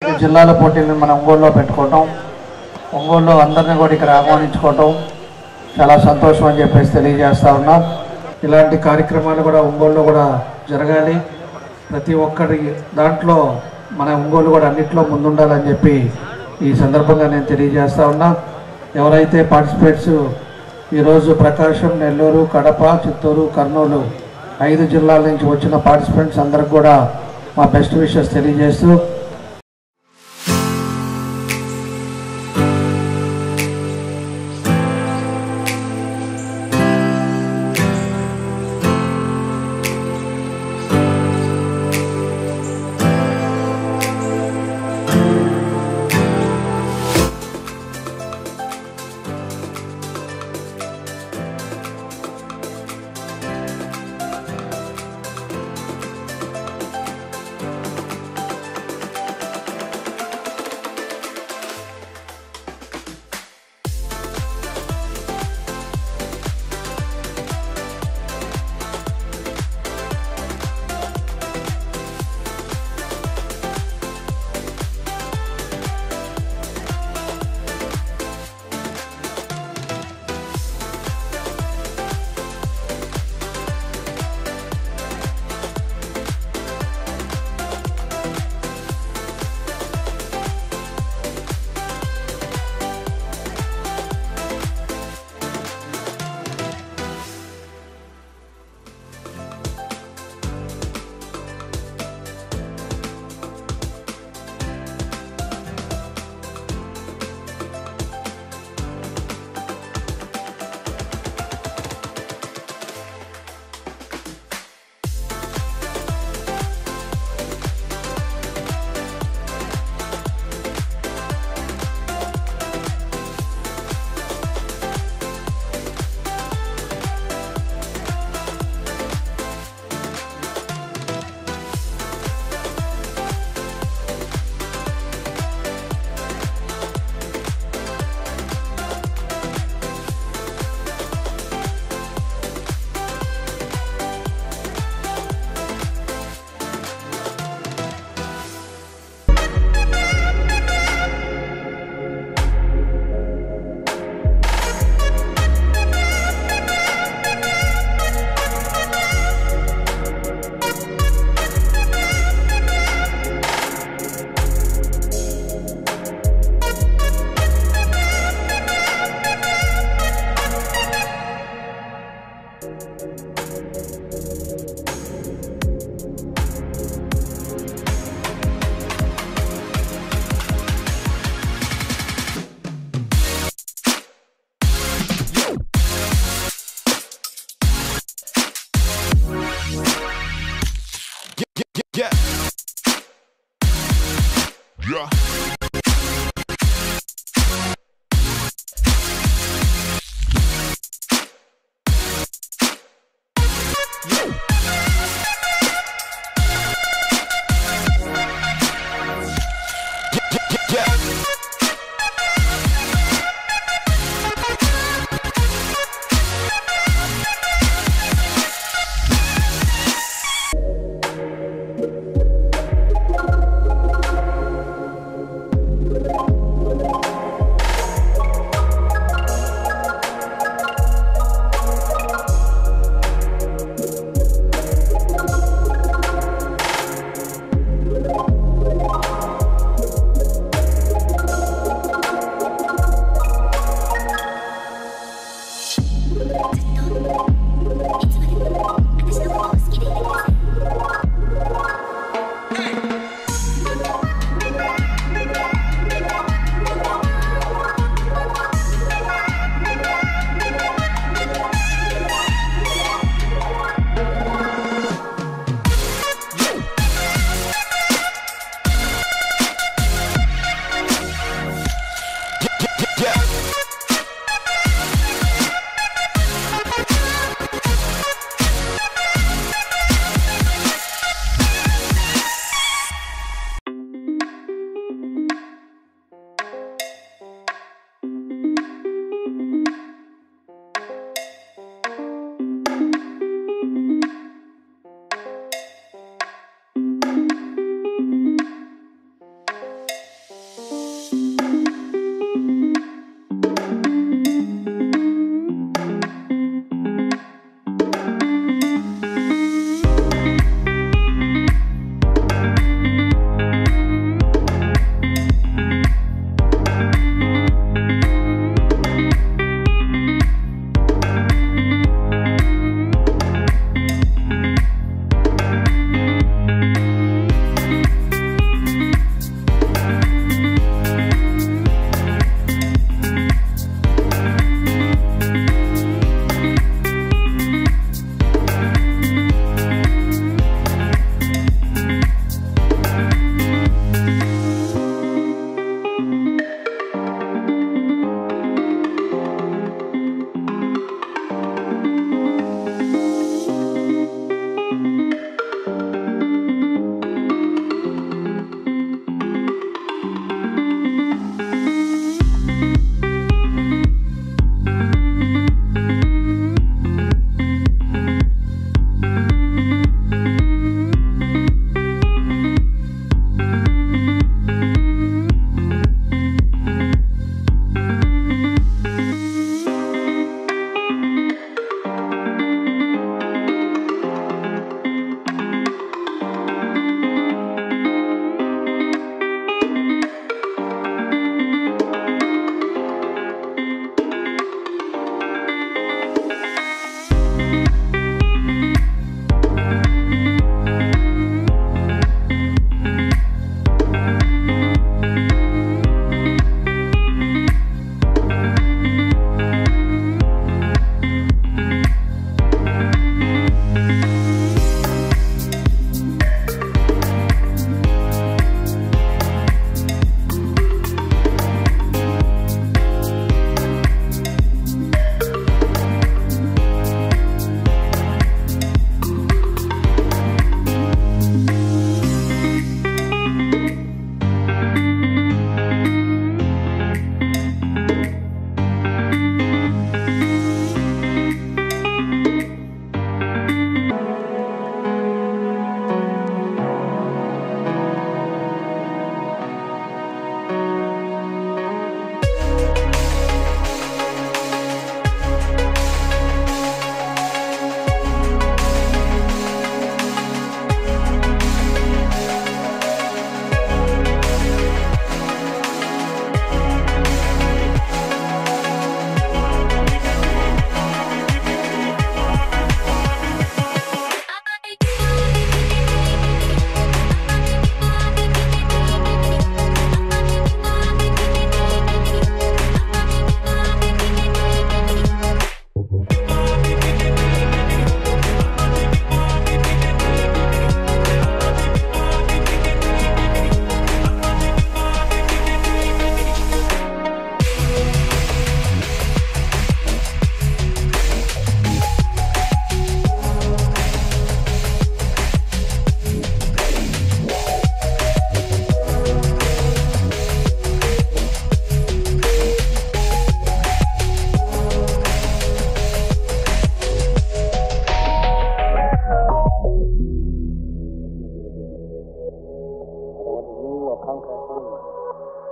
ఈ జిల్లాల పోటీలను మనం ఒంగోలులో పెట్టుకోవటం ఒంగోలులో అందరినీ కూడా ఇక్కడ ఆహ్వానించుకోవటం చాలా సంతోషం అని చెప్పేసి తెలియజేస్తా ఉన్నాం ఇలాంటి కార్యక్రమాలు కూడా ఒంగోలులో కూడా జరగాలి ప్రతి ఒక్కరి దాంట్లో మన ఒంగోలు కూడా అన్నింటిలో ముందుండాలని చెప్పి ఈ సందర్భంగా నేను తెలియజేస్తా ఉన్నా ఎవరైతే పార్టిసిపేట్స్ ఈరోజు ప్రకాశం నెల్లూరు కడప చిత్తూరు కర్నూలు ఐదు జిల్లాల నుంచి వచ్చిన పార్టిసిపెంట్స్ అందరికి కూడా మా బెస్ట్ విషెస్ తెలియజేస్తూ Yeah. Yeah. Yeah.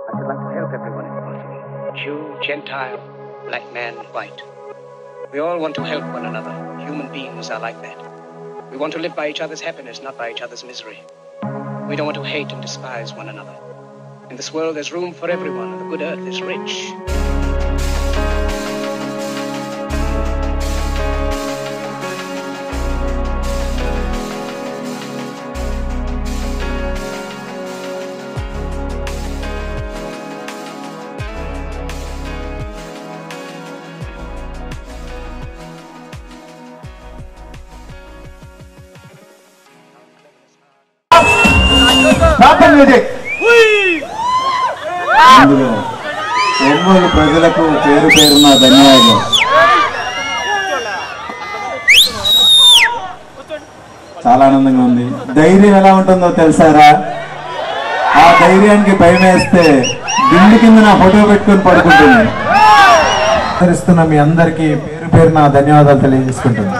I should like to help everyone if possible. Jew, Gentile, black man, white. We all want to help one another. Human beings are like that. We want to live by each other's happiness, not by each other's misery. We don't want to hate and despise one another. In this world, there's room for everyone, and the good earth is rich. Music అందులో ఒంగోలు ప్రజలకు పేరు పేరున ధన్యవాదాలు చాలా ఆనందంగా ఉంది ధైర్యం ఎలా ఉంటుందో తెలుసారా ఆ ధైర్యానికి భయం వేస్తే దిండు కింద నా ఫోటో పెట్టుకొని పడుకుంటుంది ఆదరిస్తున్న మీ అందరికీ పేరు పేరున ధన్యవాదాలు తెలియజేసుకుంటున్నాను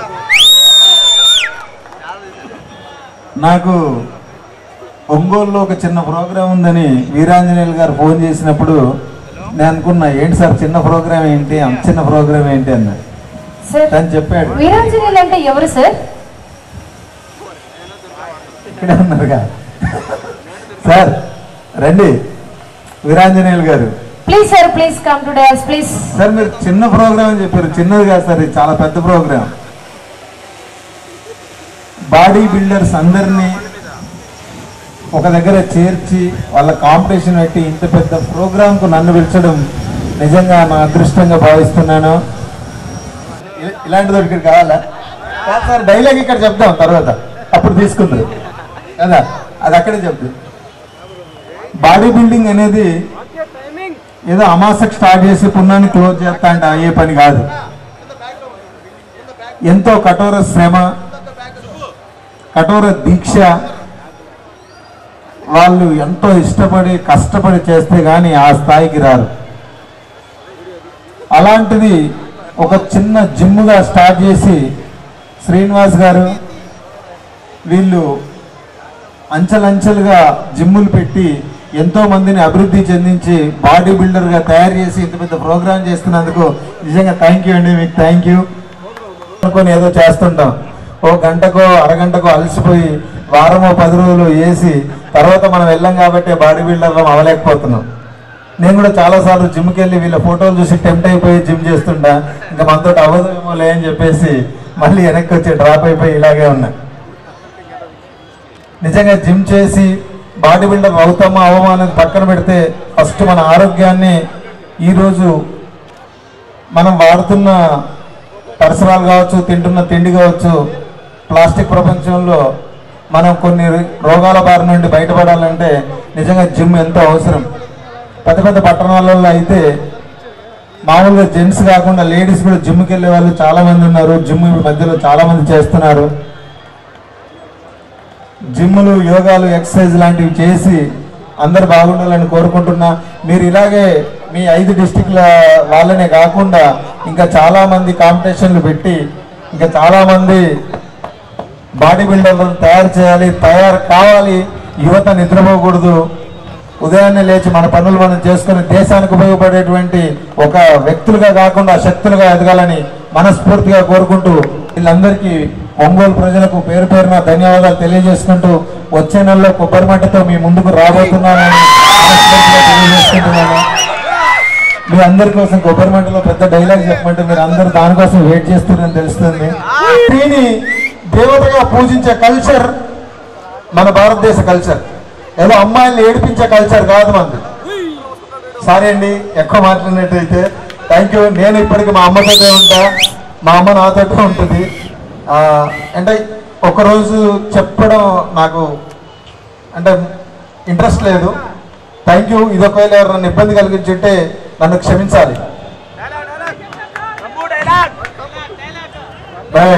నాకు ఒంగోలులో ఒక చిన్న ప్రోగ్రాం ఉందని వీరాంజనేయులు గారు ఫోన్ చేసినప్పుడు నేను అనుకున్నా ఏంటి సార్ చిన్న ప్రోగ్రాం ఏంటి అంత చిన్న ప్రోగ్రాం ఏంటి అన్న సార్ తను చెప్పాడు వీరాంజనేయులు అంటే ఎవరు సార్ ఇక్కడే ఉన్నారుగా సార్ రండి Veeranjaneyulu garu please sir please come to dance please sir మీరు చిన్న ప్రోగ్రామ్ అని చెప్పారు చిన్నది కాదు సార్ ఇది చాలా పెద్ద ప్రోగ్రామ్ బాడీ బిల్డర్స్ అందరినీ ఒక దగ్గర చేర్చి వాళ్ళ కాంపిటీషన్ పెట్టి ఇంత పెద్ద ప్రోగ్రాంకు నన్ను పిలిచడం నిజంగా నా అదృష్టంగా భావిస్తున్నాను ఇ- ఇలాంటిది ఒకటి ఇక్కడ కావాలా కాదు సార్ డైలాగ్ ఇక్కడ చెప్దాం తర్వాత అప్పుడు తీసుకుందరు కదా అది అక్కడే చెప్తాం బాడీ బిల్డింగ్ అనేది ఏదో అమాసకు స్టార్ట్ చేసి పున్నాన్ని క్లోజ్ చేస్తా అంటే అయ్యే పని కాదు ఎంతో కఠోర శ్రమ కఠోర దీక్ష వాళ్ళు ఎంతో ఇష్టపడి కష్టపడి చేస్తే కానీ ఆ స్థాయికి రారు అలాంటిది ఒక చిన్న జిమ్గా స్టార్ట్ చేసి శ్రీనివాస్ గారు వీళ్ళు అంచెలంచెలుగా జిమ్ములు పెట్టి ఎంతో మందిని అభివృద్ధి చెందించి బాడీ బిల్డర్గా తయారు చేసి ఇంత పెద్ద ప్రోగ్రామ్ చేస్తున్నందుకు నిజంగా థ్యాంక్ యూ అండి మీకు థ్యాంక్ యూ అనుకొని ఏదో చేస్తుంటాం ఓ గంటకో అరగంటకో అలసిపోయి వారమో పది రోజులు వేసి తర్వాత మనం వెళ్ళాం కాబట్టి బాడీ బిల్డర్ అవ్వలేకపోతున్నాం నేను కూడా చాలాసార్లు జిమ్కి వెళ్ళి వీళ్ళ ఫోటోలు చూసి టెంప్ట్ అయిపోయి జిమ్ చేస్తుంటా ఇంకా మనతో అవ్వదేమో లే అని చెప్పేసి మళ్ళీ వెనక్కి వచ్చి డ్రాప్ అయిపోయి ఇలాగే ఉన్నా నిజంగా జిమ్ చేసి బాడీ బిల్డర్ అవుతామా అవమా అనేది పక్కన పెడితే ఫస్ట్ మన ఆరోగ్యాన్ని ఈరోజు మనం వాడుతున్న పరిసరాలు కావచ్చు తింటున్న తిండి కావచ్చు ప్లాస్టిక్ ప్రపంచంలో మనం కొన్ని రోగాల బారి నుండి బయటపడాలంటే నిజంగా జిమ్ ఎంతో అవసరం పెద్ద పెద్ద పట్టణాలలో అయితే మామూలుగా జెంట్స్ కాకుండా లేడీస్ కూడా జిమ్కి వెళ్ళే వాళ్ళు చాలా మంది ఉన్నారు జిమ్ ఈ మధ్యలో చాలా మంది చేస్తున్నారు జిమ్లు యోగాలు ఎక్సర్సైజ్ లాంటివి చేసి అందరు బాగుండాలని కోరుకుంటున్నా మీరు ఇలాగే మీ ఐదు డిస్టిక్ల వాళ్ళనే కాకుండా ఇంకా చాలా మంది కాంపిటీషన్లు పెట్టి ఇంకా చాలా మంది బాడీ బిల్డర్లను తయారు చేయాలి తయారు కావాలి యువత నిద్రపోకూడదు ఉదయాన్నే లేచి మన పనులు మనం చేసుకుని దేశానికి ఉపయోగపడేటువంటి ఒక వ్యక్తులుగా కాకుండా శక్తులుగా ఎదగాలని మనస్ఫూర్తిగా కోరుకుంటూ వీళ్ళందరికీ ఒంగోలు ప్రజలకు పేరు పేరున ధన్యవాదాలు తెలియజేసుకుంటూ వచ్చే నెలలో కొబ్బరి మట్టితో మీ ముందుకు రాబోతున్నానని మనస్ఫూర్తిగా తెలియజేసుకుంటున్నాను మీ అందరి కోసం కొబ్బరి మంటలో పెద్ద డైలాగ్ చెప్పమంటే మీరు అందరు దానికోసం వెయిట్ చేస్తున్నారని తెలుస్తుంది దీని దేవతగా పూజించే కల్చర్ మన భారతదేశ కల్చర్ ఏదో అమ్మాయిల్ని ఏడిపించే కల్చర్ కాదు మనది సారీ అండి ఎక్కువ మాట్లాడినట్టయితే థ్యాంక్ యూ నేను ఇప్పటికి మా అమ్మతోనే ఉంటా మా అమ్మ నాతోటే ఉంటుంది ఆ, అంటే ఒకరోజు చెప్పడం నాకు అంటే ఇంట్రెస్ట్ లేదు థ్యాంక్ యూ ఇది ఒకవేళ ఎవరైనా ఇబ్బంది కలిగించుంటే నన్ను క్షమించాలి Bye.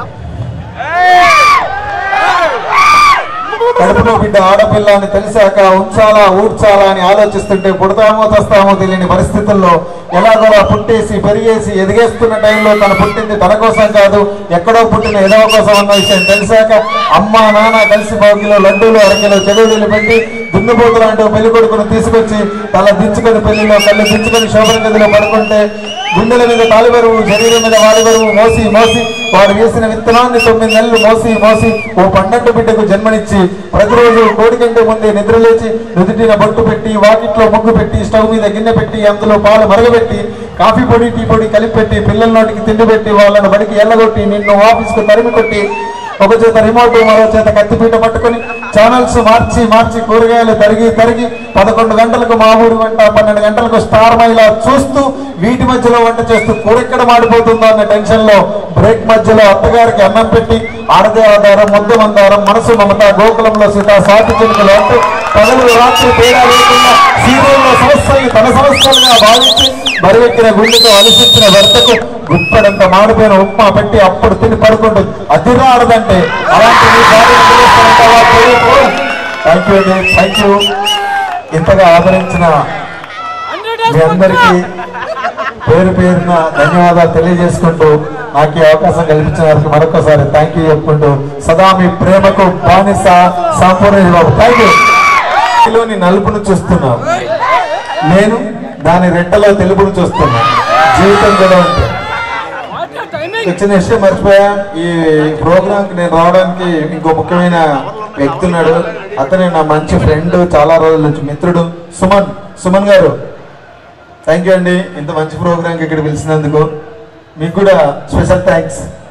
కడుపులో బిడ్డ ఆడపిల్ల అని తెలిసాక ఉంచాలా ఊడ్చాలా అని ఆలోచిస్తుంటే పుడతామో తెస్తామో తెలియని పరిస్థితుల్లో ఎలాగోలా పుట్టేసి పెరిగేసి ఎదిగేస్తున్న టైంలో తను పుట్టింది తన కోసం కాదు ఎక్కడో పుట్టిన ఎదవ కోసం అన్న విషయం తెలిసాక అమ్మ నాన్న కలిసి బాగిలో లడ్డూలు అరకిలో చెడులు పెట్టి దున్నపోతు లాంటి పెళ్లి కొడుకును తీసుకొచ్చి తల దించుకొని పెళ్లిలో కళ్ళు దించుకొని శోభన గదిలో పడుకుంటే గుండెల మీద తాలిబరువు శరీరం మీద వాలిబరువు మోసి మోసి వాడు వేసిన విత్తనాన్ని తొమ్మిది నెలలు మోసి మోసి ఓ పన్నెండు బిడ్డకు జన్మనిచ్చి ప్రతిరోజు కోడి కంటే ముందే నిద్ర లేచి నుదుటిన బొట్టు పెట్టి వాకిట్లో ముగ్గు పెట్టి స్టవ్ మీద గిన్నె పెట్టి అందులో పాలు మరగబెట్టి కాఫీ పొడి టీ పొడి కలిపి పెట్టి పిల్లల నోటికి తిండి పెట్టి వాళ్ళని బడికి ఎల్లగొట్టి నిన్ను ఆఫీస్కు తరిమి కొట్టి ఒక చేత రిమోట్ మరో చేత కత్తిపీట పట్టుకొని ఛానల్స్ మార్చి మార్చి కూరగాయలు తరిగి తరిగి పదకొండు గంటలకు మా ఊరి వంట పన్నెండు గంటలకు స్టార్ మైలా చూస్తూ వీటి మధ్యలో వంట చేస్తూ కూర ఎక్కడ మాడిపోతుందో అన్న టెన్షన్ లో బ్రేక్ మధ్యలో అత్తగారికి అన్నం పెట్టి ఆడదే ఆధారం ముద్ద మందారం మనసు మమత గోకులంలో సీత సాటి చిలుకలు అంటూ పగలు రాత్రి తేడా లేకుండా సీరియల్లో సమస్యల్ని తన సమస్యలుగా భావించి బరువెక్కిన గుండెతో అలసించిన భర్తకు గుప్పడంత మాడిపోయిన ఉప్మా పెట్టి అప్పుడు తిని పడుకుంటుంది అది రాడదంటే అలాంటి మీ థ్యాంక్ యూ అండి థ్యాంక్ యూ ఇంతగా ఆదరించిన మీ అందరికీ పేరు పేరున ధన్యవాదాలు తెలియజేసుకుంటూ నాకు ఈ అవకాశం కల్పించిన వారికి మరొకసారి థ్యాంక్ యూ చెప్పుకుంటూ సదా మీ ప్రేమకు బానిస సంపూర్ణ బాబు థ్యాంక్ యూ లోని నలుపును చూస్తున్నాం నేను దాని రెట్టలో తెలుపును చూస్తున్నా జీవితం కూడా ఉంటుంది ఒక చిన్న విషయం మర్చిపోయా ఈ ప్రోగ్రామ్ కి నేను రావడానికి ఇంకో ముఖ్యమైన వ్యక్తి ఉన్నాడు అతనే నా మంచి ఫ్రెండ్ చాలా రోజుల నుంచి మిత్రుడు సుమన్ సుమన్ గారు థ్యాంక్ యూ అండి ఇంత మంచి ప్రోగ్రామ్ కి ఇక్కడ పిలిచినందుకు మీకు కూడా స్పెషల్ థ్యాంక్స్